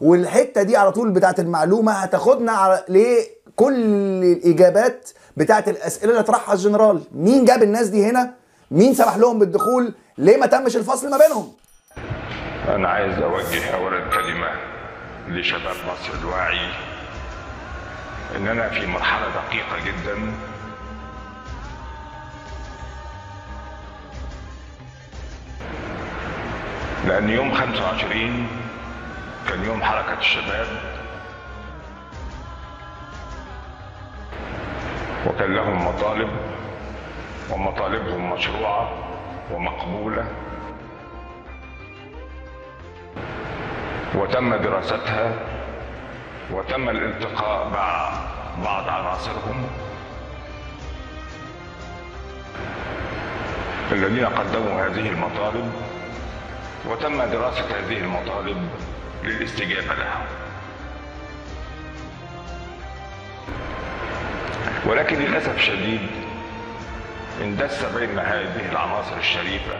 والحته دي على طول بتاعت المعلومه هتاخدنا على لكل الاجابات بتاعت الاسئله اللي طرحها الجنرال مين جاب الناس دي هنا مين سمح لهم بالدخول ليه ما تمش الفصل ما بينهم أنا عايز أوجه أولا كلمة لشباب مصر الواعي إننا في مرحلة دقيقة جدا لأن يوم 25 كان يوم حركة الشباب وكان لهم مطالب ومطالبهم مشروعة ومقبولة وتم دراستها وتم الالتقاء مع بعض عناصرهم الذين قدموا هذه المطالب وتم دراسة هذه المطالب للاستجابة لها ولكن للأسف الشديد اندس بين هذه العناصر الشريفة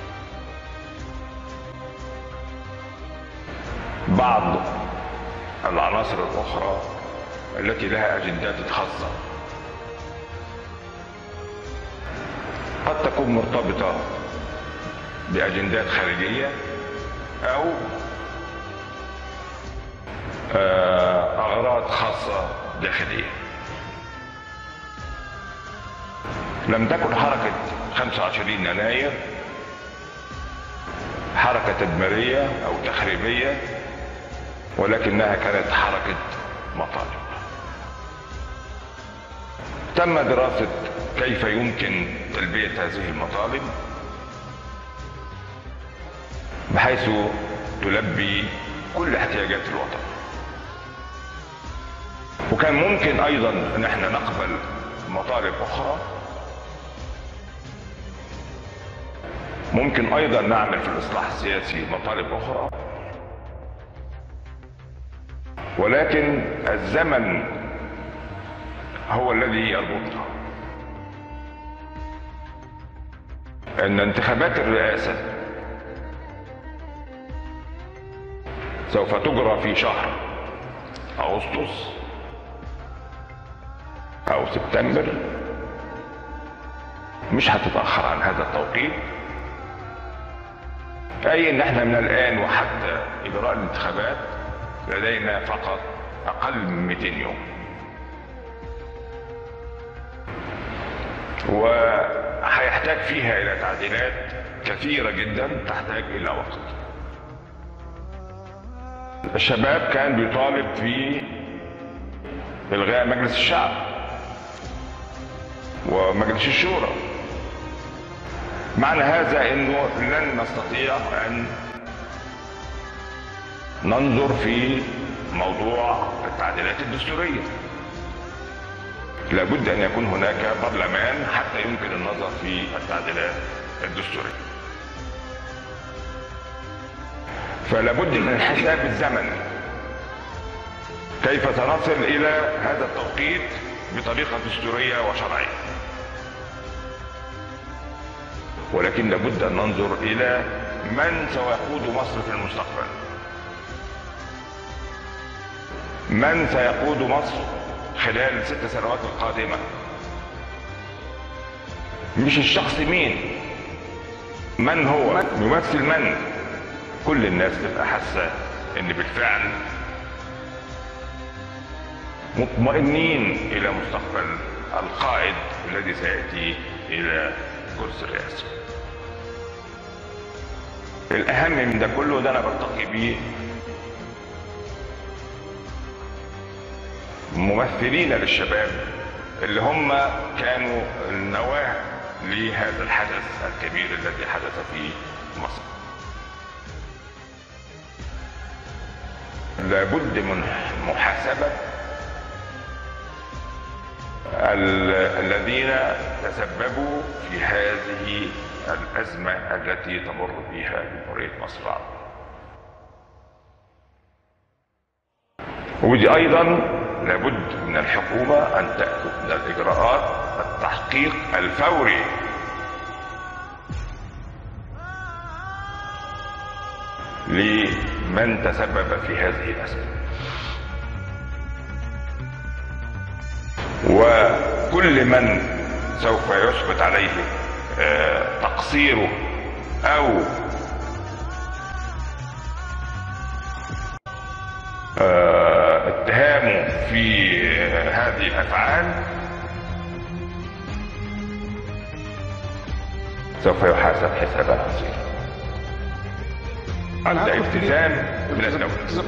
بعض العناصر الأخرى التي لها أجندات خاصة قد تكون مرتبطة بأجندات خارجية أو آه، أغراض خاصة داخلية لم تكن حركة 25 يناير حركة تدميرية أو تخريبية ولكنها كانت حركة مطالب تم دراسة كيف يمكن تلبية هذه المطالب بحيث تلبي كل احتياجات الوطن وكان ممكن ايضا ان احنا نقبل مطالب اخرى ممكن ايضا نعمل في الاصلاح السياسي مطالب اخرى ولكن الزمن هو الذي يربطنا ان انتخابات الرئاسه سوف تجرى في شهر اغسطس او سبتمبر مش هتتاخر عن هذا التوقيت اي ان احنا من الان وحتى اجراء الانتخابات لدينا فقط اقل من 200 يوم وهيحتاج فيها الى تعديلات كثيره جدا تحتاج الى وقت الشباب كان بيطالب في الغاء مجلس الشعب ومجلس الشورى معنى هذا انه لن نستطيع ان ننظر في موضوع التعديلات الدستوريه لابد ان يكون هناك برلمان حتى يمكن النظر في التعديلات الدستوريه فلابد من الحساب الزمني كيف سنصل الى هذا التوقيت بطريقه دستوريه وشرعيه ولكن لابد ان ننظر الى من سيقود مصر في المستقبل من سيقود مصر خلال الست سنوات القادمة مش الشخص مين من هو يمثل من كل الناس تبقى حاسة ان بالفعل مطمئنين الى مستقبل القائد الذي سيأتي الى كرسي الرئاسة الاهم من ده كله ده انا بلتقي بيه ممثلين للشباب اللي هم كانوا النواة لهذا الحدث الكبير الذي حدث في مصر لابد من محاسبة الذين تسببوا في هذه الأزمة التي تمر بها جمهورية مصر العربية ودي أيضا لابد من الحكومة أن تأخذ من الإجراءات التحقيق الفوري من تسبب في هذه الأزمة وكل من سوف يثبت عليه آه، تقصيره أو آه، اتهامه في هذه الأفعال سوف يحاسب حسابا عسيرا ده التزام من الدولة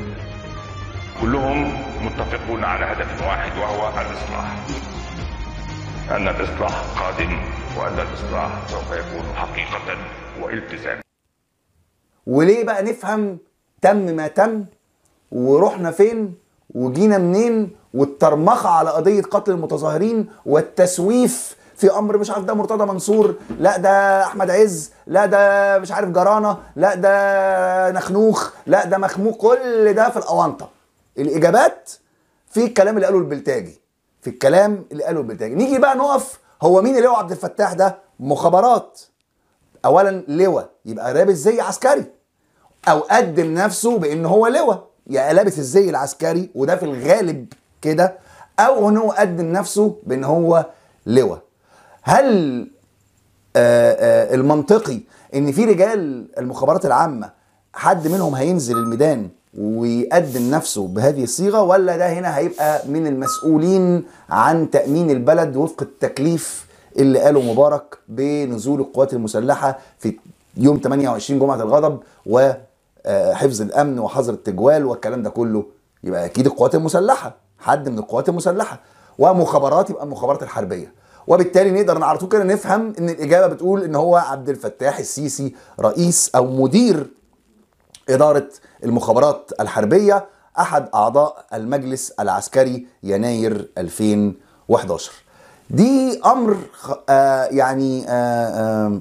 كلهم متفقون على هدف واحد وهو الإصلاح أن الإصلاح قادم وأن الإصلاح سوف يكون حقيقة والتزام وليه بقى نفهم تم ما تم ورحنا فين وجينا منين والترمخة على قضية قتل المتظاهرين والتسويف في امر مش عارف ده مرتضى منصور لا ده احمد عز لا ده مش عارف جرانه لا ده نخنوخ لا ده مخموق كل ده في الاونطه الاجابات في الكلام اللي قاله البلتاجي في الكلام اللي قاله البلتاجي نيجي بقى نقف هو مين اللي هو عبد الفتاح ده مخابرات اولا لواء يبقى لابس زي عسكري او قدم نفسه بان هو لواء يا لابس الزي العسكري وده في الغالب كده او ان هو قدم نفسه بان هو لواء هل آه، آه، المنطقي ان في رجال المخابرات العامه حد منهم هينزل الميدان ويقدم نفسه بهذه الصيغه ولا ده هنا هيبقى من المسؤولين عن تامين البلد وفق التكليف اللي قاله مبارك بنزول القوات المسلحه في يوم 28 جمعه الغضب وحفظ الامن وحظر التجوال والكلام ده كله يبقى اكيد القوات المسلحه حد من القوات المسلحه ومخابرات يبقى المخابرات الحربيه وبالتالي نقدر على طول كده نفهم ان الاجابه بتقول ان هو عبد الفتاح السيسي رئيس او مدير اداره المخابرات الحربيه احد اعضاء المجلس العسكري يناير 2011 دي امر خ- آه يعني آه آه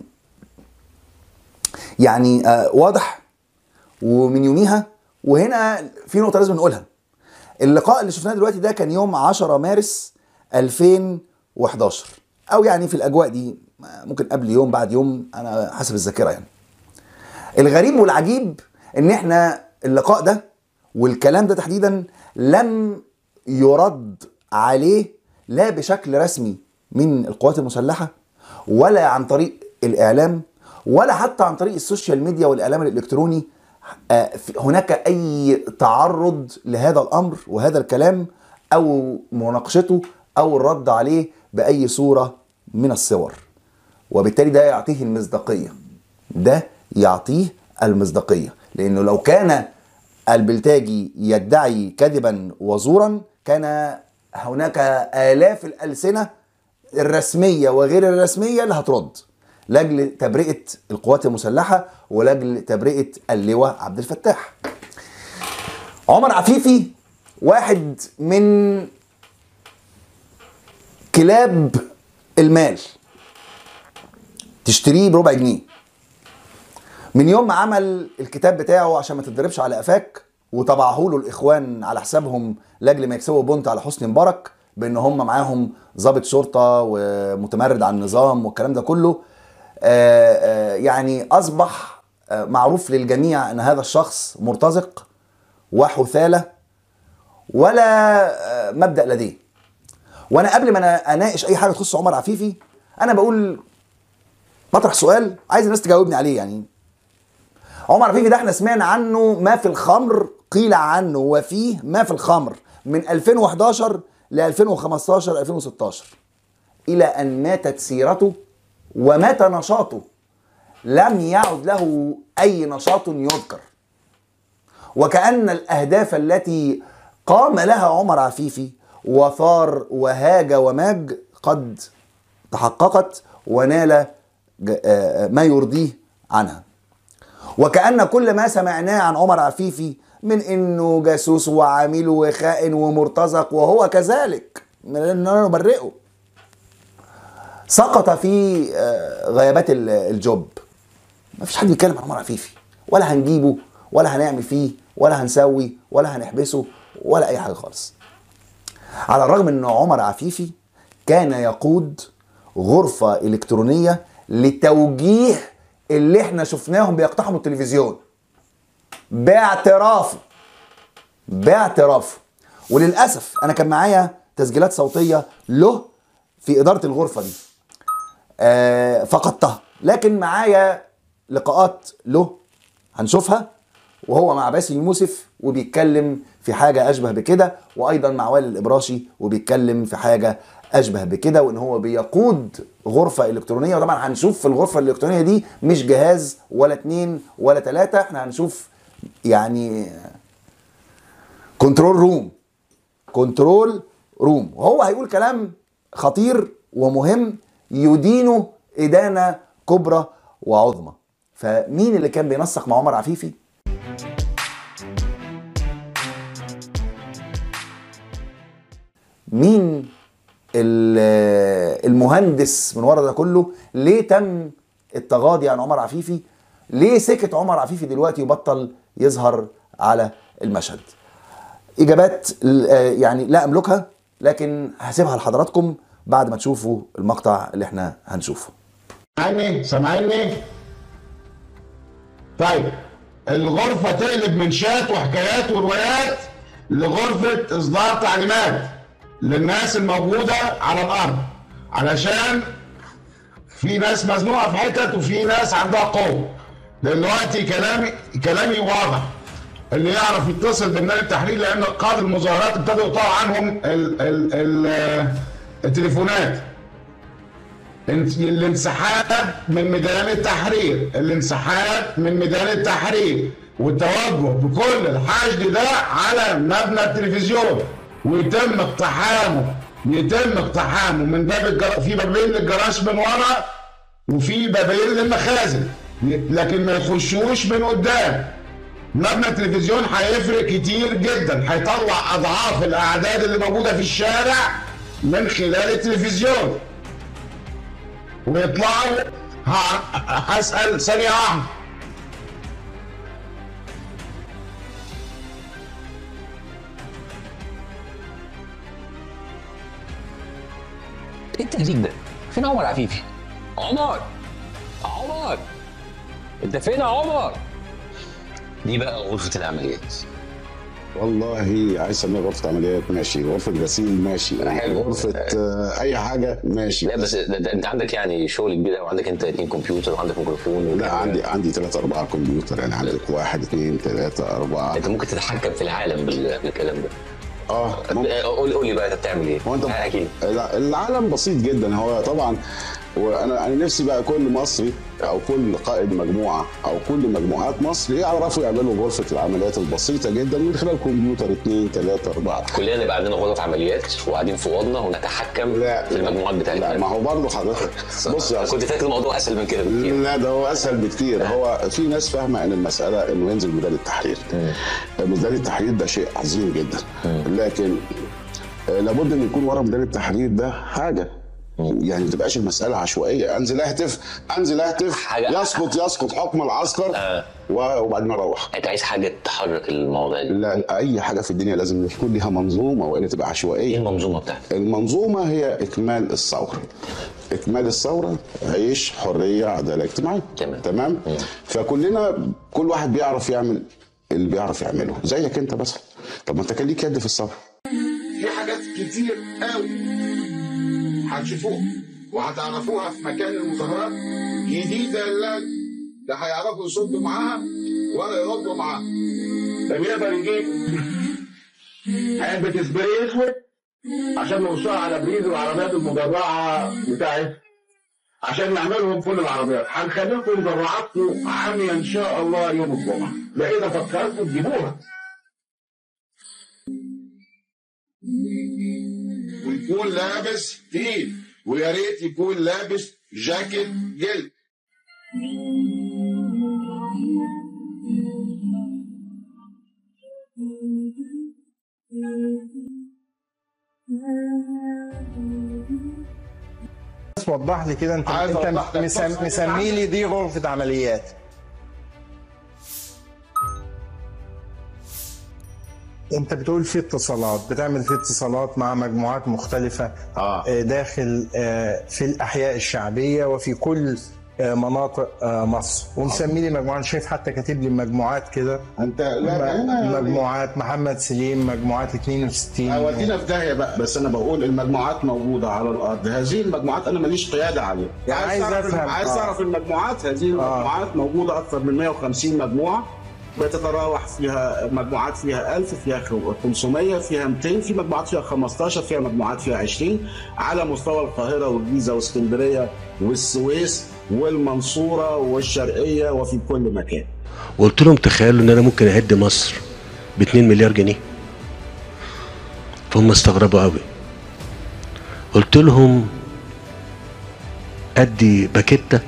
يعني آه واضح ومن يوميها وهنا في نقطه لازم نقولها اللقاء اللي شفناه دلوقتي ده كان يوم 10 مارس 2011 او يعني في الاجواء دي ممكن قبل يوم بعد يوم انا حسب الذاكره يعني الغريب والعجيب ان احنا اللقاء ده والكلام ده تحديدا لم يرد عليه لا بشكل رسمي من القوات المسلحه ولا عن طريق الاعلام ولا حتى عن طريق السوشيال ميديا والاعلام الالكتروني آه، في- هناك اي تعرض لهذا الامر وهذا الكلام او مناقشته او الرد عليه باي صوره من الصور وبالتالي ده يعطيه المصداقيه ده يعطيه المصداقيه لانه لو كان البلتاجي يدعي كذبا وزورا كان هناك الاف الالسنه الرسميه وغير الرسميه اللي هترد لاجل تبرئه القوات المسلحه ولاجل تبرئه اللواء عبد الفتاح عمر عفيفي واحد من كلاب المال تشتريه بربع جنيه من يوم ما عمل الكتاب بتاعه عشان ما تتضربش على قفاك وطبعه له الاخوان على حسابهم لاجل ما يكسبوا بونت على حسني مبارك بان هم معاهم ضابط شرطه ومتمرد على النظام والكلام ده كله آه، آه، يعني اصبح آه، معروف للجميع ان هذا الشخص مرتزق وحثاله ولا آه، مبدا لديه وانا قبل ما انا اناقش اي حاجه تخص عمر عفيفي انا بقول بطرح سؤال عايز الناس تجاوبني عليه يعني عمر عفيفي ده احنا سمعنا عنه ما في الخمر قيل عنه وفيه ما في الخمر من 2011 ل 2015 2016 الى ان ماتت سيرته ومات نشاطه لم يعد له اي نشاط يذكر وكأن الأهداف التي قام لها عمر عفيفي وثار وهاج وماج قد تحققت ونال ج- آه، ما يرضيه عنها وكأن كل ما سمعناه عن عمر عفيفي من انه جاسوس وعميل وخائن ومرتزق وهو كذلك من ان انا نبرئه سقط في آه، غيابات ال- الجوب ما فيش حد بيتكلم عن عمر عفيفي ولا هنجيبه ولا هنعمل فيه ولا هنسوي ولا هنحبسه ولا اي حاجه خالص على الرغم ان عمر عفيفي كان يقود غرفه الكترونيه لتوجيه اللي احنا شفناهم بيقتحموا التلفزيون باعترافه باعترافه وللاسف انا كان معايا تسجيلات صوتيه له في اداره الغرفه دي آه فقدتها لكن معايا لقاءات له هنشوفها وهو مع باسل يوسف وبيتكلم في حاجه اشبه بكده وايضا مع والي الابراشي وبيتكلم في حاجه اشبه بكده وان هو بيقود غرفه الكترونيه وطبعا هنشوف في الغرفه الالكترونيه دي مش جهاز ولا اتنين ولا تلاته احنا هنشوف يعني كنترول روم كنترول روم وهو هيقول كلام خطير ومهم يدينه إدانة كبرى وعظمى فمين اللي كان بينسق مع عمر عفيفي مين ال- المهندس من ورا ده كله ليه تم التغاضي عن عمر عفيفي ليه سكت عمر عفيفي دلوقتي وبطل يظهر على المشهد اجابات ل- آه، يعني لا املكها لكن هسيبها لحضراتكم بعد ما تشوفوا المقطع اللي احنا هنشوفه سامعني سامعني طيب الغرفة تقلب من شات وحكايات وروايات لغرفة إصدار تعليمات للناس الموجودة على الأرض علشان في ناس مزنوقة في حتت وفي ناس عندها قوة دلوقتي كلامي كلامي واضح اللي يعرف يتصل بمنال التحرير لأن قادة المظاهرات ابتدوا يقطعوا عنهم ال ال ال التليفونات الانسحاب من ميدان التحرير الانسحاب من ميدان التحرير والتوجه بكل الحشد ده على مبنى التلفزيون ويتم اقتحامه يتم اقتحامه من باب الجر... في بابين للجراج من ورا وفي بابين للمخازن لكن ما يخشوش من قدام مبنى التلفزيون هيفرق كتير جدا هيطلع اضعاف الاعداد اللي موجوده في الشارع من خلال التلفزيون ويطلعوا ه- هسأل ثانية واحدة ايه التهريج ده؟ فين عمر عفيفي؟ عمر عمر انت فين يا عمر؟ دي بقى غرفة العمليات والله عايز اسميها غرفة عمليات ماشي غرفة غسيل ماشي حلو. غرفة آه، أي حاجة ماشي لا بس ده ده انت عندك يعني شغل كبير وعندك انت اتنين كمبيوتر وعندك ميكروفون لا عندي عندي ثلاثة أربعة كمبيوتر يعني عندك واحد اثنين ثلاثة أربعة انت ممكن تتحكم في العالم بال- بالكلام ده اه ممكن. قول قول لي بقى انت بتعمل ايه؟ هو انت آه، اكيد لا، العالم بسيط جدا هو طبعا وانا انا نفسي بقى كل مصري او كل قائد مجموعه او كل مجموعات مصر يعرفوا يعملوا غرفه العمليات البسيطه جدا من خلال كمبيوتر اثنين ثلاثه اربعه كلنا نبقى عندنا غرف عمليات وقاعدين في اوضنا ونتحكم لا في المجموعات لا بتاعتنا ما هو برضه حضرتك بص يا أنا كنت فاكر الموضوع اسهل من كده بكتير لا ده هو اسهل بكتير هو في ناس فاهمه ان المساله انه ينزل ميدان التحرير ميدان التحرير ده شيء عظيم جدا لكن آه، لابد ان يكون ورا ميدان التحرير ده حاجه يعني ما تبقاش المساله عشوائيه انزل اهتف انزل اهتف حاجة- يسقط يسقط حكم العسكر آه. و- وبعدين اروح انت عايز حاجه تحرك المواضيع دي لا اي حاجه في الدنيا لازم يكون ليها منظومه والا تبقى ايه عشوائيه المنظومه بتاعتك؟ المنظومه هي اكمال الثوره اكمال الثوره عيش حريه عداله اجتماعيه تمام. تمام فكلنا كل واحد بيعرف يعمل اللي بيعرف يعمله زيك انت مثلا طب ما انت كان ليك يد في الثوره في حاجات كتير قوي هتشوفوها وهتعرفوها في مكان المظاهرات جديدة لا لا هيعرفوا يصدوا معاها ولا يردوا معاها طب يقدر يجيب علبة سبراي اسود عشان يوصلها على بريد العربيات المدرعة بتاعت عشان نعملهم كل العربيات هنخليكم مدرعاتكم عامية ان شاء الله يوم الجمعة لا اذا فكرتوا تجيبوها ويكون لابس تقيل ويا ريت يكون لابس جاكيت جلد بس وضح لي كده انت عايز انت أوضح لك. مسم- بص، مسمي لي دي غرفه عمليات انت بتقول في اتصالات بتعمل في اتصالات مع مجموعات مختلفه آه. آه، داخل آه، في الاحياء الشعبيه وفي كل آه، مناطق آه، مصر ومسمي لي مجموعات شايف حتى كاتب لي مجموعات كده انت لا هنا يعني- مجموعات محمد سليم مجموعات 62 ودينا في داهيه بقى بس انا بقول المجموعات موجوده على الارض هذه المجموعات انا ماليش قياده عليها يعني عايز تعرف- أفهم. عايز آه. تعرف المجموعات هذه المجموعات موجوده اكثر من 150 مجموعه بتتراوح فيها مجموعات فيها 1000 فيها 500 فيها 200 في مجموعات فيها 15 فيها مجموعات فيها 20 على مستوى القاهره والجيزه واسكندريه والسويس والمنصوره والشرقيه وفي كل مكان وقلت لهم تخيلوا ان انا ممكن اهد مصر ب 2 مليار جنيه فهم استغربوا قوي قلت لهم ادي باكيته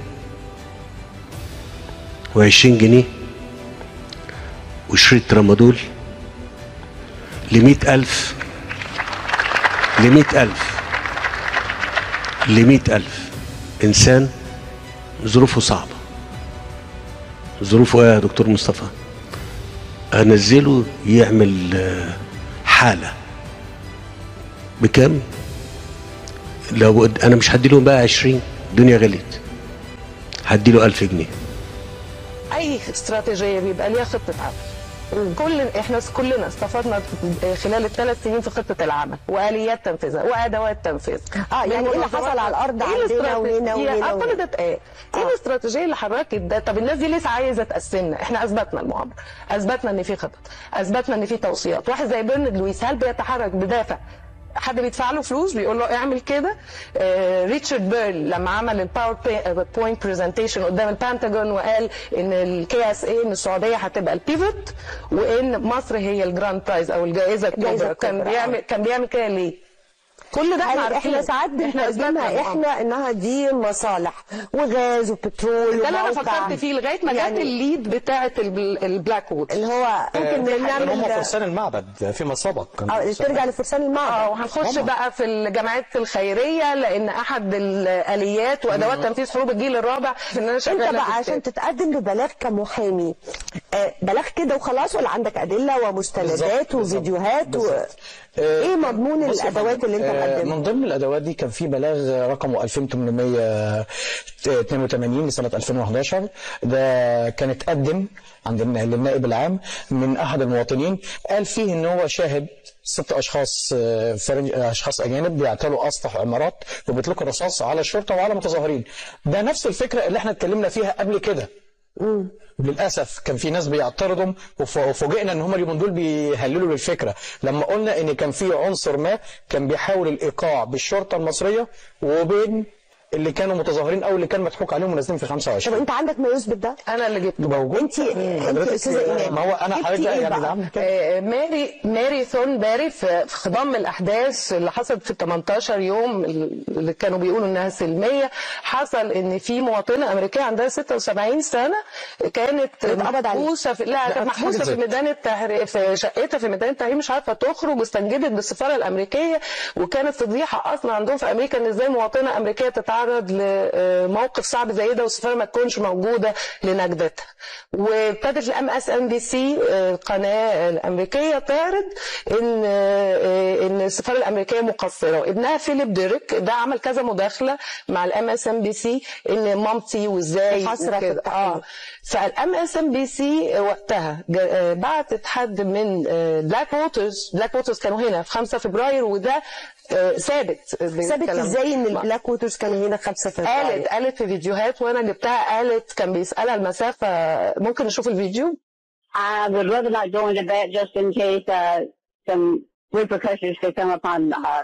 و20 جنيه وشريط رمادول لمئة ألف لمئة ألف لمئة ألف إنسان ظروفه صعبة ظروفه ايه يا دكتور مصطفى انزله يعمل آه، حاله بكام لو انا مش هدي لهم بقى 20 الدنيا غليت هدي له 1000 جنيه اي استراتيجيه بيبقى ليها خطه عمل كل احنا كلنا استفدنا خلال الثلاث سنين في خطه العمل واليات تنفيذها وادوات تنفيذها اه يعني ايه اللي من حصل على الارض إيه عندنا وهنا الاستراتيجية؟ وهنا اه كل وهنا ده اتقال ايه آه. الاستراتيجيه اللي حركت ده طب الناس دي لسه عايزه تقسمنا احنا اثبتنا المؤامره اثبتنا ان في خطط اثبتنا ان في توصيات واحد زي برنارد لويس هل بيتحرك بدافع حد بيدفع له فلوس بيقول له اعمل كده آه ريتشارد بيرل لما عمل الباور بوينت برزنتيشن قدام البنتاجون وقال ان الكي اس اي ان السعوديه هتبقى البيفوت وان مصر هي الجراند برايز او الجائزه الجائزة الكبرى كان الكبرى، بيعمل كان بيعمل كده ليه؟ كل ده احنا هل عارفين احنا ساعات احنا أثبتنا بنقدمها المؤامرة. احنا انها دي مصالح وغاز وبترول ده اللي انا وموقع. فكرت فيه لغايه ما جت يعني الليد بتاعه البل- البلاك وود اللي هو ممكن هم نعمل فرسان المعبد فيما سبق كان اه ترجع لفرسان اه المعبد وهنخش بقى في الجمعيات الخيريه لان احد الاليات وادوات تنفيذ حروب الجيل الرابع في ان انا انت شغاله بقى في عشان الستات. تتقدم ببلاغ كمحامي آه، بلاغ كده وخلاص ولا عندك ادله ومستندات بالظبط، بالظبط، وفيديوهات و... بالظبط. ايه مضمون بص يا الادوات فندم، اللي انت آه، مقدمها من ضمن الادوات دي كان في بلاغ رقمه 2882 لسنه 2011 ده كان اتقدم عند النا- للنائب العام من احد المواطنين قال فيه ان هو شاهد ست اشخاص آه، فرنج آه، اشخاص اجانب بيعتلوا اسطح عمارات وبيطلقوا رصاص على الشرطه وعلى متظاهرين ده نفس الفكره اللي احنا اتكلمنا فيها قبل كده للاسف كان في ناس بيعترضوا وف- وفوجئنا ان هم اليومين دول بيهللوا للفكره لما قلنا ان كان في عنصر ما كان بيحاول الايقاع بالشرطه المصريه وبين اللي كانوا متظاهرين او اللي كان مضحوك عليهم ونازلين في طب 25 انت عندك ما يثبت ده انا اللي جبت موجود انت انت حضرتك- استاذه ايمان ما هو انا جبتي حضرتك ايه يعني بقى؟ دعمنا كده آه، ماري ماري ثورنبري في في خضم الاحداث اللي حصلت في 18 يوم اللي كانوا بيقولوا انها سلميه حصل ان في مواطنه امريكيه عندها 76 سنه كانت اتقبض عليها. محبوسه في لا كانت محبوسه في ميدان التحرير في شقتها في ميدان التحرير مش عارفه تخرج واستنجدت بالسفاره الامريكيه وكانت فضيحه اصلا عندهم في امريكا ان ازاي مواطنه امريكيه تتعرض لموقف صعب زي ده والسفاره ما تكونش موجوده لنجدتها وابتدت الام اس ام بي سي القناه الامريكيه تعرض ان آه، ان السفاره الامريكيه مقصره وابنها فيليب ديريك ده عمل كذا مداخله مع الام اس ام بي سي ان مامتي وازاي حسرة في وكده. التحقيق. اه فالام اس ام بي سي وقتها جا- آه، بعتت حد من بلاك ووترز بلاك ووترز كانوا هنا في 5 فبراير وده آه، ثابت ثابت بالكلام. ازاي ان البلاك ووترز كانوا هنا 5 فبراير قالت قالت في فيديوهات وانا جبتها قالت كان بيسالها المسافه ممكن نشوف الفيديو I would rather not go into that just in case uh, some repercussions could come upon uh,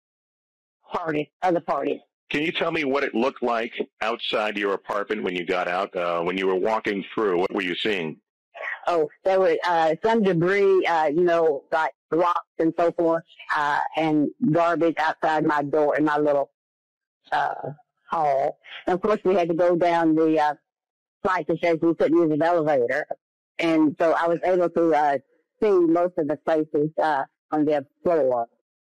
party, other parties. Can you tell me what it looked like outside your apartment when you got out? Uh, when you were walking through, what were you seeing? Oh, there was uh, some debris, uh, you know, like rocks and so forth, uh, and garbage outside my door in my little uh, hall. And of course, we had to go down the uh, flight of stairs. We couldn't use an elevator, and so I was able to uh, see most of the places uh, on the floor.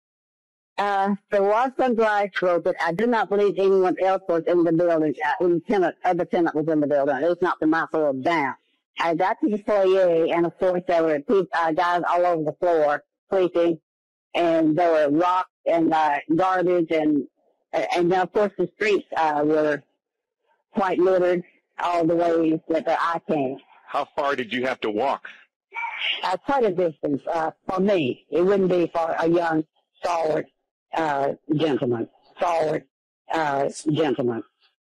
Uh, there was some glass broken. I do not believe anyone else was in the building. Uh, any tenant, other tenant was in the building. It was not from my floor down. I got to the foyer, and of course there were people, uh, guys all over the floor sleeping, and there were rocks and uh, garbage, and and then of course the streets uh, were quite littered all the ways that the eye can. How far did you have to walk? Uh, quite a distance uh, for me. It wouldn't be for a young, stalwart uh, gentleman. Stalwart uh, gentleman.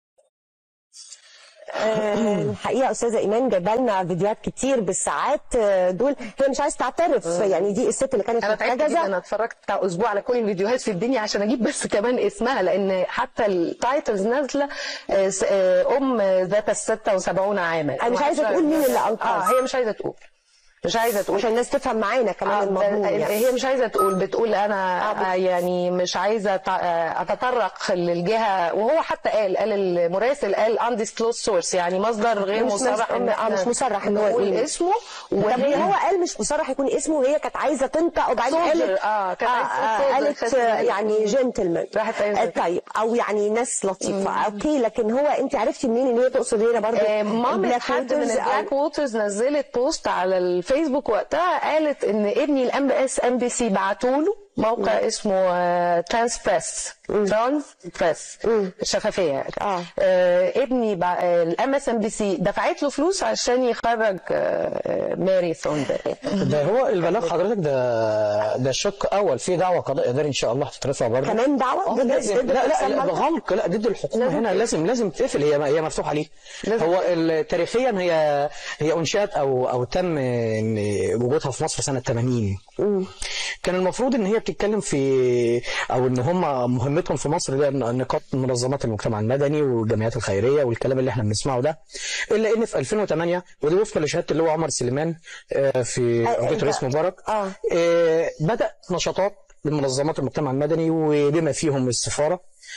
آه، الحقيقه استاذه ايمان جايبه لنا فيديوهات كتير بالساعات آه، دول هي مش عايزه تعترف يعني دي الست اللي كانت انا تعبت جدا محتجزه انا اتفرجت بتاع اسبوع على كل الفيديوهات في الدنيا عشان اجيب بس كمان اسمها لان حتى التايتلز نازله آه، س- آه، ام ذات ال 76 عاما انا مش عايزه تقول مين اللي انقذ اه هي مش عايزه تقول مش عايزه تقول عشان الناس تفهم معانا كمان آه، المضمون ب- يعني. هي مش عايزه تقول بتقول انا آه يعني مش عايزه أت- آه، اتطرق للجهه وهو حتى قال قال المراسل قال undisclosed source يعني مصدر غير مش مصرح مس- آه، مش مصرح ان هو نقول يقول. اسمه طب وهي هو قال مش مصرح يكون اسمه وهي كانت عايزه تنطق وبعدين Soldier. قالت آه، كانت عايزة آه، soldier. قالت كانت- آه، يعني جنتلمان راحت قالت طيب او يعني ناس لطيفه اوكي لكن هو انت عرفتي منين ان هي تقصد هنا برضه آه، مامة البلاك حد من ووترز أو- البلاك ووترز نزلت بوست على الفيسبوك وقتها قالت ان ابني الام بي اس ام بي سي بعتوله موقع اسمه ترانس بريس ترانس بريس شفافيه آه. آه ابني الام اس ام بي سي دفعت له فلوس عشان يخرج آه، ماري ثوندر ده هو البلاغ حضرتك ده ده شق اول في دعوه قضاء اداري ان شاء الله هتترفع برضه كمان دعوه اه ضد- لازم ضد لا لا, الإنسان لا برضه؟ بغلق لا ضد الحكومه لازم هنا تقفل. لازم لازم تقفل هي هي مفتوحه ليه؟ لازم. هو ال- تاريخيا هي هي انشات او او تم إن وجودها في مصر سنه 80 كان المفروض ان هي بتتكلم في او ان هم مهمتهم في مصر ده نقاط منظمات المجتمع المدني والجمعيات الخيريه والكلام اللي احنا بنسمعه ده الا ان في 2008 ودي وفقا لشهاده اللي هو عمر سليمان آه، في آه، عقيده أنت- الرئيس مبارك آه. آه، بدا نشاطات لمنظمات المجتمع المدني وبما فيهم السفاره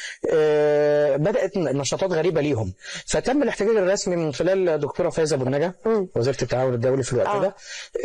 آه، بدات نشاطات غريبه ليهم فتم الاحتجاج الرسمي من خلال دكتوره فايزه ابو النجا وزيره التعاون الدولي في الوقت آه. ده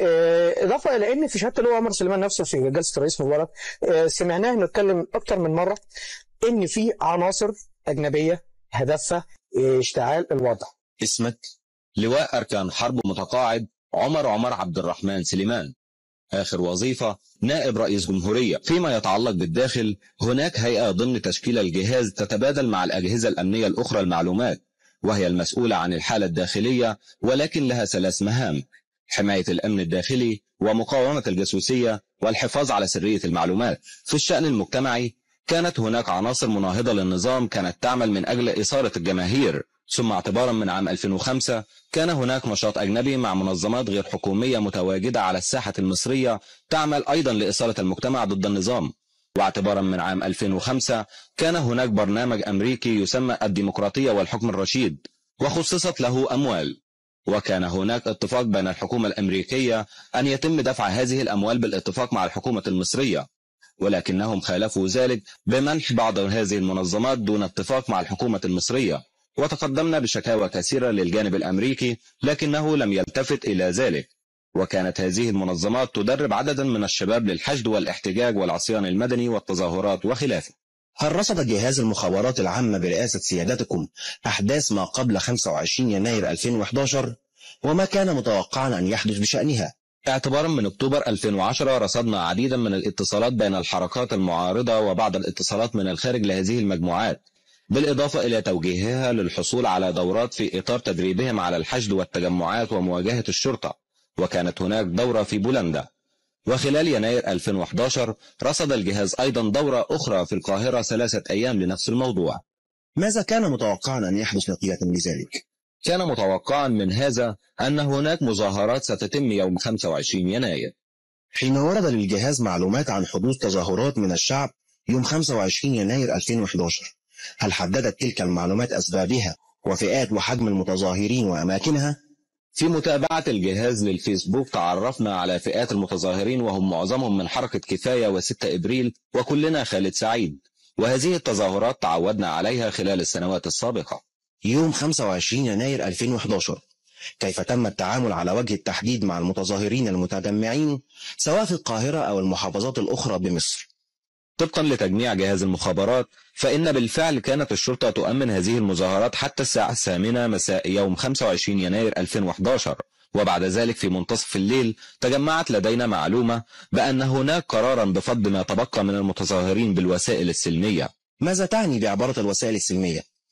آه، اضافه الى ان في شهاده اللي هو عمر سليمان نفسه في جلسه الرئيس مبارك آه، سمعناه انه اتكلم اكتر من مره ان في عناصر اجنبيه هدفها آه، اشتعال الوضع اسمك لواء أركان حرب متقاعد عمر عمر عبد الرحمن سليمان آخر وظيفة نائب رئيس جمهورية فيما يتعلق بالداخل هناك هيئة ضمن تشكيل الجهاز تتبادل مع الأجهزة الأمنية الأخرى المعلومات وهي المسؤولة عن الحالة الداخلية ولكن لها ثلاث مهام حماية الأمن الداخلي ومقاومة الجاسوسية والحفاظ على سرية المعلومات في الشأن المجتمعي كانت هناك عناصر مناهضة للنظام كانت تعمل من أجل إثارة الجماهير ثم اعتبارا من عام 2005 كان هناك نشاط أجنبي مع منظمات غير حكومية متواجدة على الساحة المصرية تعمل أيضا لإثارة المجتمع ضد النظام واعتبارا من عام 2005 كان هناك برنامج أمريكي يسمى الديمقراطية والحكم الرشيد وخصصت له أموال وكان هناك اتفاق بين الحكومة الأمريكية أن يتم دفع هذه الأموال بالاتفاق مع الحكومة المصرية ولكنهم خالفوا ذلك بمنح بعض هذه المنظمات دون اتفاق مع الحكومة المصرية وتقدمنا بشكاوى كثيرة للجانب الأمريكي لكنه لم يلتفت إلى ذلك وكانت هذه المنظمات تدرب عددا من الشباب للحشد والاحتجاج والعصيان المدني والتظاهرات وخلافه هل رصد جهاز المخابرات العامة برئاسة سيادتكم أحداث ما قبل 25 يناير 2011 وما كان متوقعا أن يحدث بشأنها؟ اعتبارا من اكتوبر 2010 رصدنا عديدا من الاتصالات بين الحركات المعارضة وبعض الاتصالات من الخارج لهذه المجموعات بالإضافة إلى توجيهها للحصول على دورات في إطار تدريبهم على الحشد والتجمعات ومواجهة الشرطة وكانت هناك دورة في بولندا وخلال يناير 2011 رصد الجهاز أيضا دورة أخرى في القاهرة ثلاثة أيام لنفس الموضوع ماذا كان متوقعا أن يحدث نتيجة لذلك؟ كان متوقعا من هذا أن هناك مظاهرات ستتم يوم 25 يناير حين ورد للجهاز معلومات عن حدوث تظاهرات من الشعب يوم 25 يناير 2011 هل حددت تلك المعلومات أسبابها وفئات وحجم المتظاهرين وأماكنها؟ في متابعة الجهاز للفيسبوك تعرفنا على فئات المتظاهرين وهم معظمهم من حركة كفاية و6 إبريل وكلنا خالد سعيد وهذه التظاهرات تعودنا عليها خلال السنوات السابقة يوم 25 يناير 2011 كيف تم التعامل على وجه التحديد مع المتظاهرين المتجمعين سواء في القاهرة أو المحافظات الأخرى بمصر طبقا لتجميع جهاز المخابرات فإن بالفعل كانت الشرطة تؤمن هذه المظاهرات حتى الساعة الثامنة مساء يوم 25 يناير 2011 وبعد ذلك في منتصف الليل تجمعت لدينا معلومة بأن هناك قرارا بفض ما تبقى من المتظاهرين بالوسائل السلمية ماذا تعني بعبارة الوسائل السلمية؟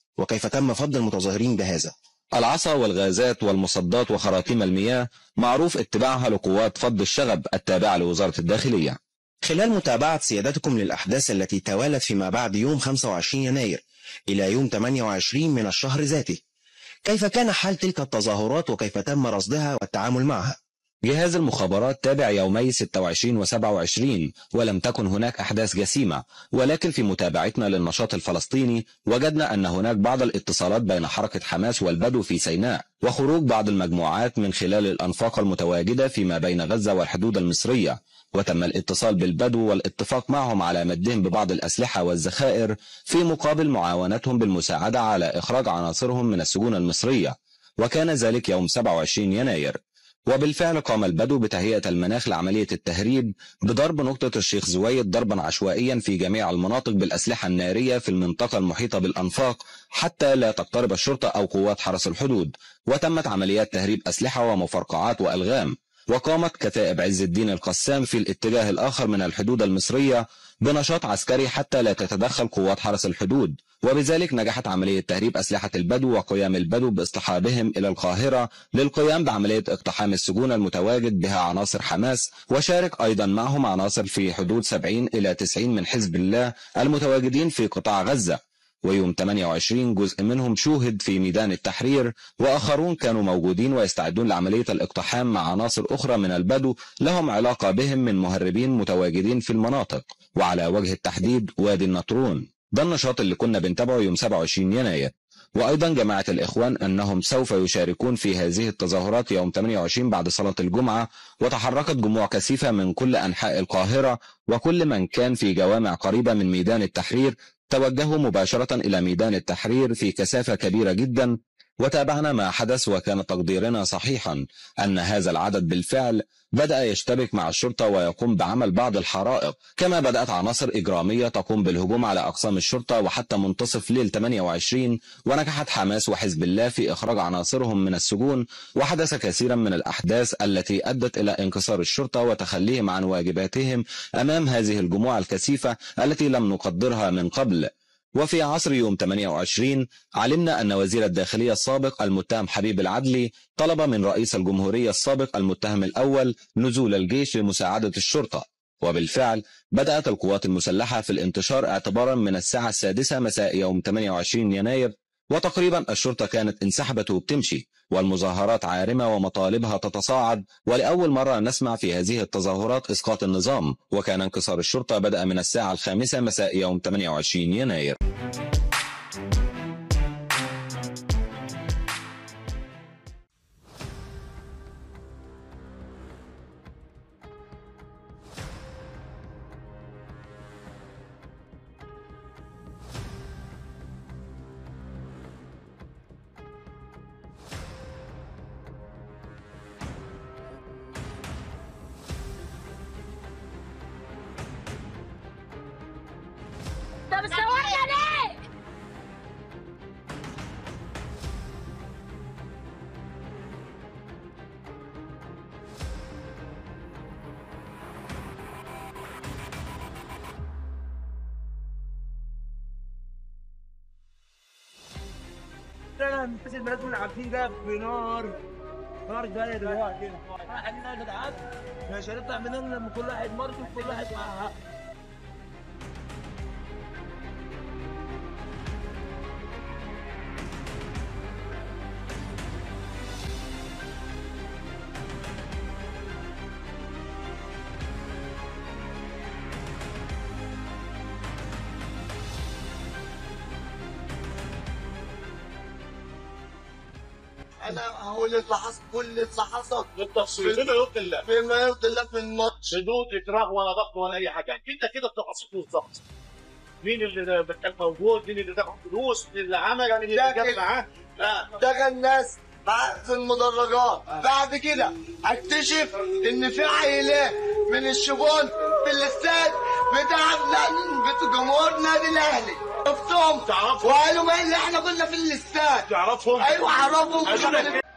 وكيف تم فض المتظاهرين بهذا العصا والغازات والمصدات وخراطيم المياه معروف اتباعها لقوات فض الشغب التابعة لوزارة الداخلية خلال متابعة سيادتكم للأحداث التي توالت فيما بعد يوم 25 يناير إلى يوم 28 من الشهر ذاته كيف كان حال تلك التظاهرات وكيف تم رصدها والتعامل معها جهاز المخابرات تابع يومي 26 و 27 ولم تكن هناك أحداث جسيمة ولكن في متابعتنا للنشاط الفلسطيني وجدنا أن هناك بعض الاتصالات بين حركة حماس والبدو في سيناء وخروج بعض المجموعات من خلال الأنفاق المتواجدة فيما بين غزة والحدود المصرية وتم الاتصال بالبدو والاتفاق معهم على مدهم ببعض الأسلحة والذخائر في مقابل معاونتهم بالمساعدة على إخراج عناصرهم من السجون المصرية وكان ذلك يوم 27 يناير وبالفعل قام البدو بتهيئة المناخ لعملية التهريب بضرب نقطة الشيخ زويد ضربا عشوائيا في جميع المناطق بالأسلحة النارية في المنطقة المحيطة بالأنفاق حتى لا تقترب الشرطة أو قوات حرس الحدود وتمت عمليات تهريب أسلحة ومفرقعات وألغام وقامت كتائب عز الدين القسام في الاتجاه الآخر من الحدود المصرية بنشاط عسكري حتى لا تتدخل قوات حرس الحدود وبذلك نجحت عملية تهريب أسلحة البدو وقيام البدو باصطحابهم إلى القاهرة للقيام بعملية اقتحام السجون المتواجد بها عناصر حماس وشارك أيضا معهم عناصر في حدود 70 إلى 90 من حزب الله المتواجدين في قطاع غزة ويوم 28 جزء منهم شوهد في ميدان التحرير وآخرون كانوا موجودين ويستعدون لعملية الاقتحام مع عناصر أخرى من البدو لهم علاقة بهم من مهربين متواجدين في المناطق وعلى وجه التحديد وادي النطرون ده النشاط اللي كنا بنتابعه يوم 27 يناير وأيضا جماعة الإخوان أنهم سوف يشاركون في هذه التظاهرات يوم 28 بعد صلاة الجمعة وتحركت جموع كثيفة من كل أنحاء القاهرة وكل من كان في جوامع قريبة من ميدان التحرير توجهوا مباشرة إلى ميدان التحرير في كثافة كبيرة جدا وتابعنا ما حدث وكان تقديرنا صحيحا أن هذا العدد بالفعل بدأ يشتبك مع الشرطة ويقوم بعمل بعض الحرائق كما بدأت عناصر إجرامية تقوم بالهجوم على أقسام الشرطة وحتى منتصف ليل 28 ونجحت حماس وحزب الله في إخراج عناصرهم من السجون وحدث كثيرا من الأحداث التي أدت إلى انكسار الشرطة وتخليهم عن واجباتهم أمام هذه الجموع الكثيفة التي لم نقدرها من قبل وفي عصر يوم 28 علمنا أن وزير الداخلية السابق المتهم حبيب العدلي طلب من رئيس الجمهورية السابق المتهم الأول نزول الجيش لمساعدة الشرطة وبالفعل بدأت القوات المسلحة في الانتشار اعتبارا من الساعة السادسة مساء يوم 28 يناير وتقريبا الشرطة كانت انسحبت وبتمشي والمظاهرات عارمة ومطالبها تتصاعد ولأول مرة نسمع في هذه التظاهرات إسقاط النظام وكان انكسار الشرطة بدأ من الساعة الخامسة مساء يوم 28 يناير طب صورنا ليه؟ انا الناس البنات اللي عارفين ده بنار نار جايه دلوقتي احنا يا جدعان مش هنطلع من هنا لما كل واحد مرضي وكل واحد معاه حق انا هقول اللي حصل كل اللي حصل بالتفصيل بما يرضي الله بما يرضي الله في الماتش بدون اكراه ولا ضغط ولا اي حاجه انت كده بتقصد بالظبط مين اللي كان موجود مين اللي دفع فلوس مين اللي عمل مين اللي جاب معاه لا ده كان ناس معاه في المدرجات بعد كده اكتشف ان في عيلات من الشبون في الاستاد بتاع بتاع جمهور نادي الاهلي شفتهم تعرفهم وقالوا ما اللي احنا كنا في الاستاد تعرفهم ايوه اعرفهم قالوا لك إيه؟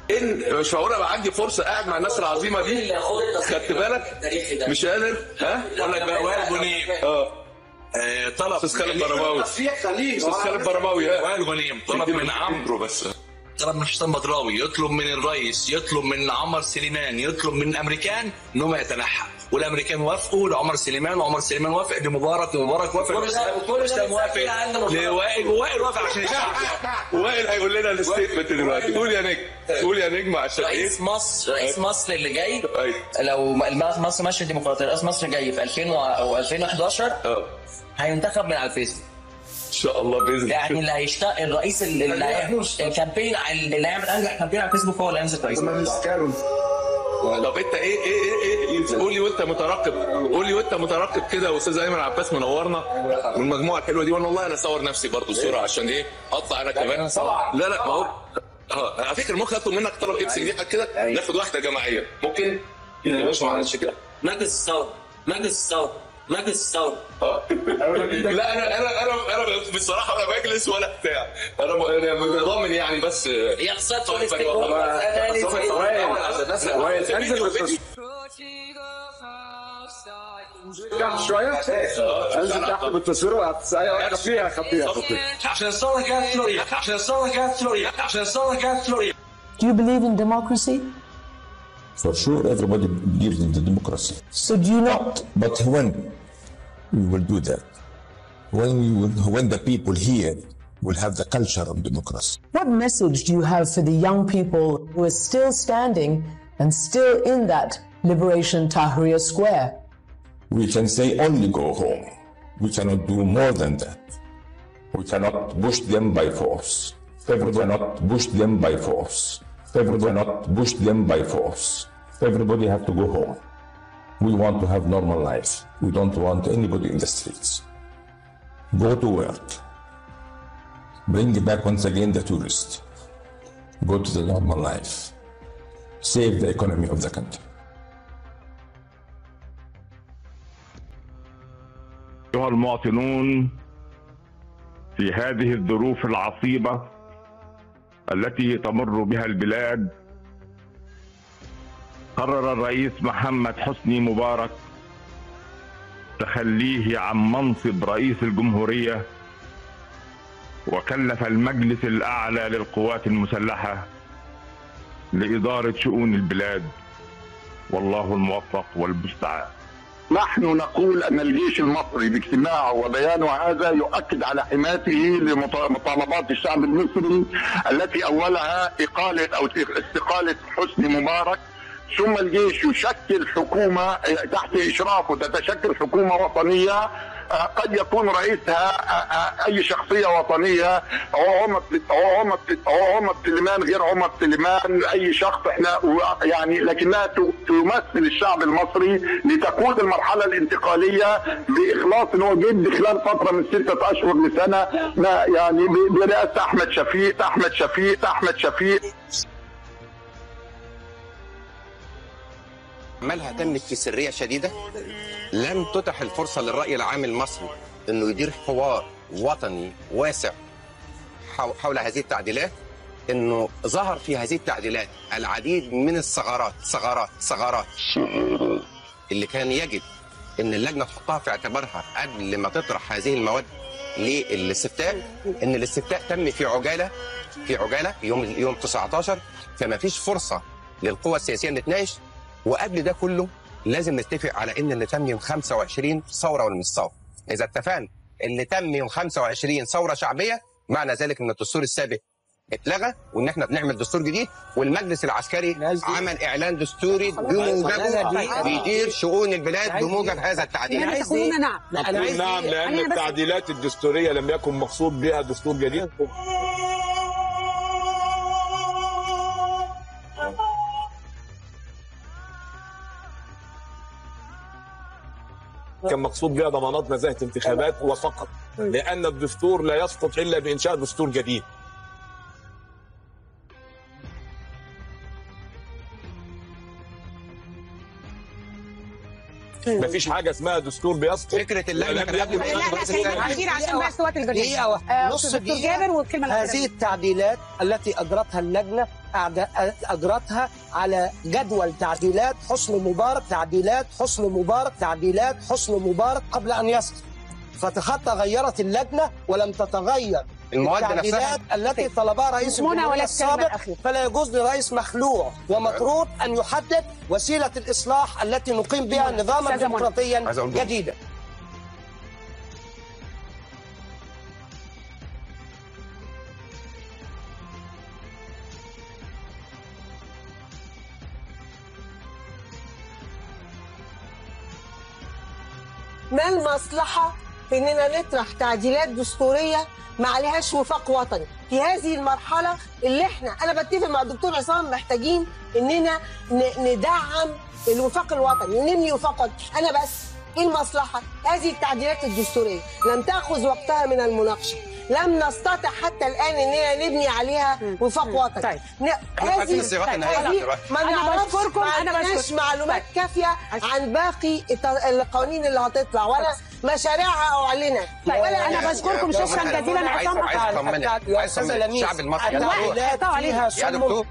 ان مش معقول ابقى عندي فرصه قاعد مع الناس العظيمه دي خدت بالك مش قادر ها يقول لك بقى وائل غنيم اه آه، طلب استاذ خالد برماوي استاذ خالد برماوي ها وائل غنيم طلب من عمرو بس طلب من حسام بدراوي يطلب من الرئيس يطلب من عمر سليمان يطلب من الامريكان ان هم يتنحى والامريكان وافقوا لعمر سليمان وعمر سليمان وافق لمبارك ومبارك وافق كل ده- كل ده واسلام وافق مسافر عند مبارك. لوائل ووائل وافق عشان الشعب وائل هيقول لنا الستيتمنت دلوقتي قول يا نجم قول يا نجم عشان ايه رئيس مصر رئيس مصر اللي جاي أيوة. لو م- مصر ماشيه ديمقراطيه رئيس مصر جاي في 2000 و- او 2011 اه هينتخب من على الفيسبوك ان شاء الله باذن يعني اللي هيشتغل الرئيس اللي اللي هيعمل الكامبين اللي هيعمل انجح كامبين على الفيسبوك هو اللي هيمسك رئيس طب انت ايه ايه ايه ايه قول لي وانت مترقب قول لي وانت مترقب كده يا استاذ ايمن عباس منورنا والمجموعه الحلوه دي وانا والله انا اصور نفسي برضه صوره عشان ايه اطلع انا كمان طبعا. لا لا ما هو اه على فكره ممكن اطلب منك طلب امسك دي حاجه كده ناخد واحده جماعيه ممكن يا باشا معلش كده مجلس الثوره مجلس الثوره مجلس الثوره لا انا انا انا انا بصراحه ولا مجلس ولا بتاع انا انا ضامن يعني بس هي خساره طيب، وائل انزل شويه انزل تحت بالتصوير وهتسأل فيها خطيره خطيره عشان الثوره جت فلوريا عشان الثوره جت فلوريا عشان الثوره جت فلوريا Do you believe in democracy? For sure, everybody believes in the democracy. So do you not? But when we will do that? When we will, when the people here will have the culture of democracy. What message do you have for the young people who are still standing and still in that Liberation Tahrir Square? We can say only go home. We cannot do more than that. We cannot push them by force. We cannot push them by force. We cannot push them by force. Everybody have to go home. We want to have normal life. We don't want anybody in the streets. Go to work. Bring back once again the tourists. Go to the normal life. Save the economy of the country. أيها المواطنون في هذه الظروف العصيبة التي تمر بها البلاد قرر الرئيس محمد حسني مبارك تخليه عن منصب رئيس الجمهورية وكلف المجلس الأعلى للقوات المسلحة لإدارة شؤون البلاد والله الموفق والمستعان نحن نقول ان الجيش المصري باجتماعه وبيانه هذا يؤكد على حمايته لمطالبات الشعب المصري التي اولها اقاله او استقاله حسني مبارك ثم الجيش يشكل حكومه تحت اشرافه تتشكل حكومه وطنيه قد يكون رئيسها اي شخصيه وطنيه هو عمر هو عمر هو عمر سليمان غير عمر سليمان اي شخص احنا يعني لكنها تمثل الشعب المصري لتقود المرحله الانتقاليه باخلاص ان هو جد خلال فتره من سته اشهر لسنه ما يعني برئاسه احمد شفيق احمد شفيق احمد شفيق عملها تمت في سريه شديده لم تتح الفرصه للراي العام المصري انه يدير حوار وطني واسع حول هذه التعديلات انه ظهر في هذه التعديلات العديد من الثغرات ثغرات ثغرات اللي كان يجب ان اللجنه تحطها في اعتبارها قبل ما تطرح هذه المواد للاستفتاء ان الاستفتاء تم في عجاله في عجاله يوم يوم 19 فما فيش فرصه للقوى السياسيه ان تناقش وقبل ده كله لازم نتفق على ان اللي تم يوم 25 ثوره ولا مش ثوره اذا اتفقنا اللي تم يوم 25 ثوره شعبيه معنى ذلك ان الدستور السابق اتلغى وان احنا بنعمل دستور جديد والمجلس العسكري عمل اعلان دستوري بموجبه بيدير شؤون البلاد بموجب هذا التعديل نعم نقول نعم لان التعديلات الدستوريه لم يكن مقصود بها دستور جديد كان مقصود بها ضمانات نزاهه انتخابات وفقط لان الدستور لا يسقط الا بانشاء دستور جديد مفيش حاجه اسمها دستور بيسقط فكره اللجنه ولم يكن لا لا كريم كتير عشان بس وقت البرنامج دقيقة واحدة آه، نص دكتور دقيقة جابر والكلمة الأخيرة هذه التعديلات التي أجرتها اللجنة أعد- اجرتها على جدول تعديلات حسن مبارك تعديلات حسن مبارك تعديلات حسن مبارك قبل ان يسقط فحتى غيرت اللجنه ولم تتغير المواد التعديلات نفسها. التي طلبها رئيس منى الجمهوريه ولا الكلمة السابق الأخيرة. فلا يجوز لرئيس مخلوع ومطرود ان يحدد وسيله الاصلاح التي نقيم بها نظاما أستاذة منى. ديمقراطيا عايز أقول جملة. جديدا ما المصلحة في اننا نطرح تعديلات دستورية ما عليهاش وفاق وطني في هذه المرحلة اللي احنا انا بتفق مع الدكتور عصام محتاجين اننا ن- ندعم الوفاق الوطني ونبني وفاق وطني انا بس ايه المصلحة هذه التعديلات الدستورية لم تأخذ وقتها من المناقشة لم نستطع حتى الان اننا نبني عليها وفاق وطني طيب. إحنا عايزين الصياغات النهائية دلوقتي. ما أنا نعرفش بشكركم، ما أنا عندناش بشكركم. معلومات كافيه عن باقي الت- القوانين اللي هتطلع ولا مشاريعها اعلنت طيب، ولا أنا بشكركم شكرا جزيلا عايز عصام عايز اطمنك يا عايز أستاذة اطمنك لميس، الشعب المصري التعديلات التعديلات فيها يا سم دكتور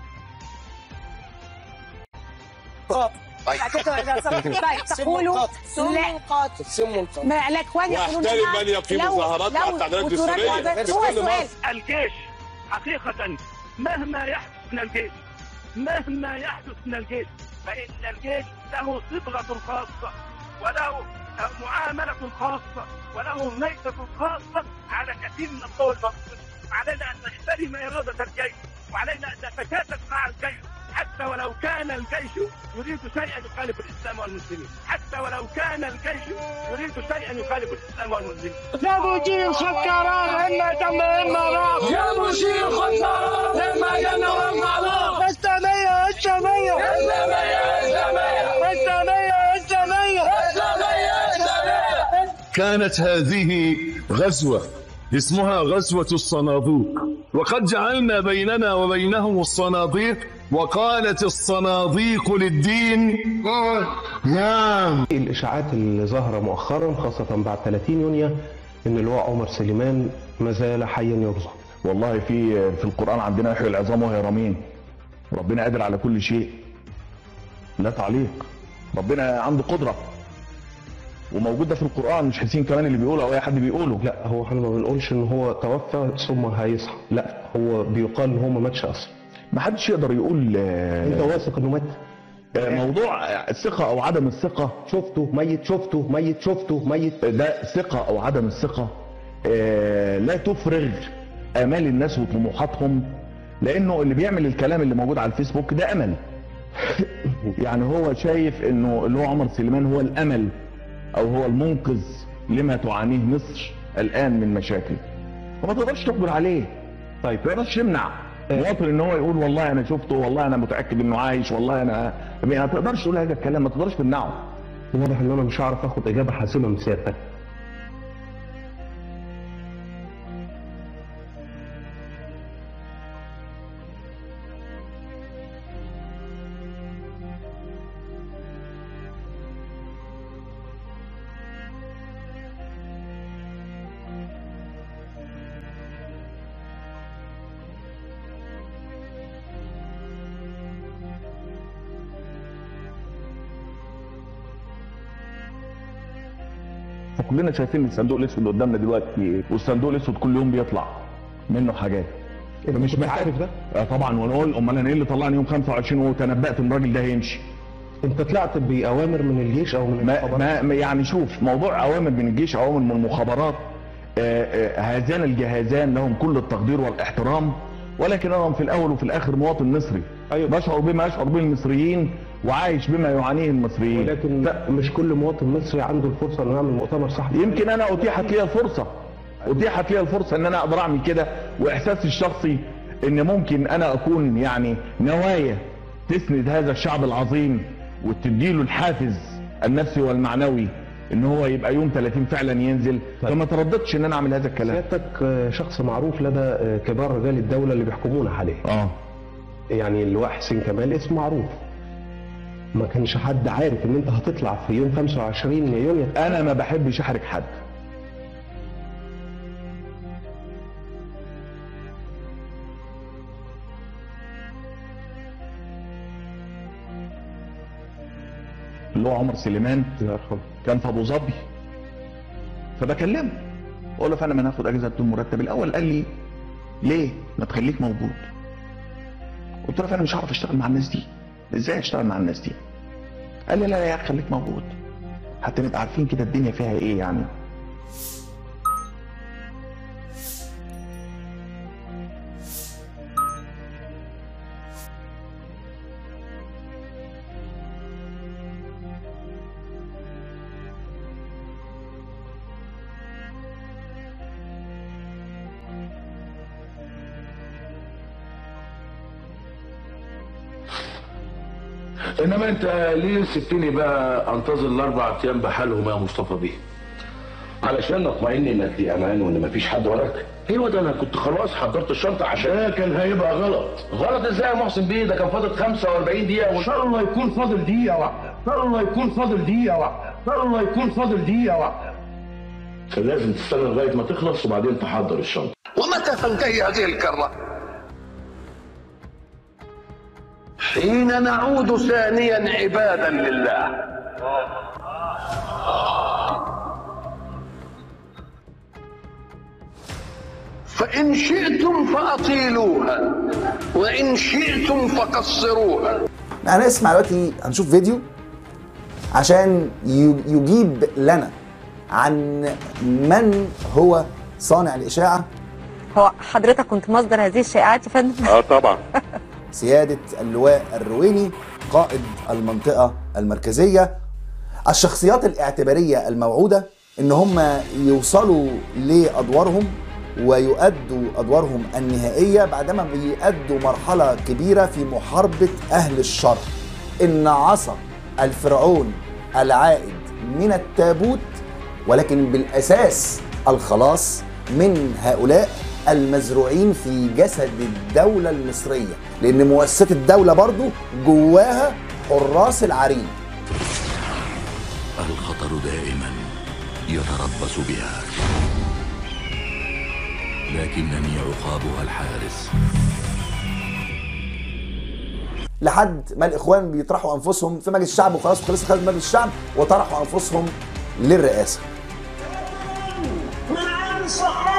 قاتل طيب طيب تقولوا سم لا قاتل سم قاتل ما الاخوان يقولون واحترم إنها من يقيم لو- مظاهرات مع لو التعديلات وتراجع الدستورية ده- في هو كل سؤال مصر. الجيش حقيقة مهما يحدث من الجيش مهما يحدث من الجيش فإن الجيش له صبغة خاصة وله معاملة خاصة وله نية خاصة على كثير من الدول المصرية علينا أن نحترم إرادة الجيش وعلينا أن نتكاتف مع الجيش حتى ولو كان الجيش يريد شيئا يخالف الإسلام والمسلمين حتى ولو كان الجيش يريد شيئا يخالف الإسلام والمسلمين يا مدير خد قرار اما تم اما راح يا مدير خد قرار إما جنة وإما نار. اسلامية اسلامية إسلامية، إسلامية. اسلامية اسلامية كانت هذه غزوة اسمها غزوة الصنادوق وقد جعلنا بيننا وبينهم الصناديق وقالت الصناديق للدين نعم الاشاعات اللي ظاهره مؤخرا خاصه بعد 30 يونيو ان اللواء عمر سليمان ما زال حيا يرزق والله في في القرآن عندنا يحيي العظام وهي رميم ربنا قادر على كل شيء لا تعليق ربنا عنده قدرة وموجودة في القرآن مش حسين كمان اللي بيقوله أو أي حد بيقوله لا هو احنا ما بنقولش ان هو توفى ثم هيصحى لا هو بيقال ان هو ما ماتش اصلا ما حدش يقدر يقول انت واثق انه مات موضوع الثقة أو عدم الثقة شفته ميت شفته ميت شفته ميت ده ثقة أو عدم الثقة آه، لا تفرغ آمال الناس وطموحاتهم لأنه اللي بيعمل الكلام اللي موجود على الفيسبوك ده أمل يعني هو شايف إنه اللي هو عمر سليمان هو الأمل أو هو المنقذ لما تعانيه مصر الآن من مشاكل وما تقدرش تقبل عليه طيب ما تقدرش تمنع مواطن ان هو يقول والله انا شفته والله انا متاكد انه عايش والله انا ما تقدرش تقول هذا الكلام ما تقدرش تمنعه واضح ان انا مش هعرف اخد اجابه حاسمه من سيادتك فكلنا شايفين الصندوق الاسود قدامنا دلوقتي والصندوق الاسود كل يوم بيطلع منه حاجات مش عارف ده؟ آه طبعا ونقول امال انا ايه اللي طلعني يوم 25 وتنبأت ان الراجل ده هيمشي انت طلعت باوامر من الجيش او من ما, ما ما- يعني شوف موضوع اوامر من الجيش اوامر من المخابرات آه، آه، هذان الجهازان لهم كل التقدير والاحترام ولكن انا في الاول وفي الاخر مواطن مصري أيوة. بشعر بما يشعر به المصريين وعايش بما يعانيه المصريين ولكن مش كل مواطن مصري عنده الفرصه انه يعمل مؤتمر صحفي يمكن انا اتيحت لي الفرصه اتيحت لي الفرصه ان انا اقدر اعمل كده واحساسي الشخصي ان ممكن انا اكون يعني نوايا تسند هذا الشعب العظيم وتديله الحافز النفسي والمعنوي ان هو يبقى يوم 30 فعلا ينزل فما ترددتش ان انا اعمل هذا الكلام سيادتك آه، شخص معروف لدى آه، كبار رجال الدوله اللي بيحكمونا حاليا اه يعني اللواء حسين كمال اسم معروف ما كانش حد عارف ان انت هتطلع في يوم 25 يونيو انا ما بحبش احرج حد اللي هو عمر سليمان كان في ابو ظبي فبكلمه بقول له فانا ما ناخد اجازه بدون مرتب الاول قال لي ليه ما تخليك موجود قلت له فانا مش هعرف اشتغل مع الناس دي ازاي اشتغل مع الناس دي قال لي لا لا يا أخي خليك موجود حتى نبقى عارفين كده الدنيا فيها ايه يعني انما انت ليه سبتني بقى انتظر الاربع ايام بحالهم يا مصطفى بيه علشان اطمئن انك في امان وان مفيش حد وراك ايوه ده انا كنت خلاص حضرت الشنطه عشان ده كان هيبقى غلط غلط ازاي يا محسن بيه ده كان فاضل 45 دقيقه ان شاء الله يكون فاضل دقيقه واحده ان شاء الله يكون فاضل دقيقه واحده ان شاء الله يكون فاضل دقيقه واحده كان لازم تستنى لغايه ما تخلص وبعدين تحضر الشنطه ومتى تنتهي هذه الكرة؟ حين نعود ثانيا عبادا لله فإن شئتم فأطيلوها وإن شئتم فقصروها هنسمع دلوقتي هنشوف فيديو عشان ي- يجيب لنا عن من هو صانع الإشاعة هو حضرتك كنت مصدر هذه الشائعات يا فندم؟ اه طبعا سيادة اللواء الرويني قائد المنطقة المركزية الشخصيات الاعتبارية الموعودة ان هم يوصلوا لأدوارهم ويؤدوا أدوارهم النهائية بعدما بيأدوا مرحلة كبيرة في محاربة أهل الشر إن عصا الفرعون العائد من التابوت ولكن بالأساس الخلاص من هؤلاء المزروعين في جسد الدولة المصرية لأن مؤسسات الدولة برضو جواها حراس العرين الخطر دائما يتربص بها لكنني عقابها الحارس لحد ما الإخوان بيطرحوا أنفسهم في مجلس الشعب وخلاص وخلص خلال مجلس الشعب وطرحوا أنفسهم للرئاسة من عين صحراء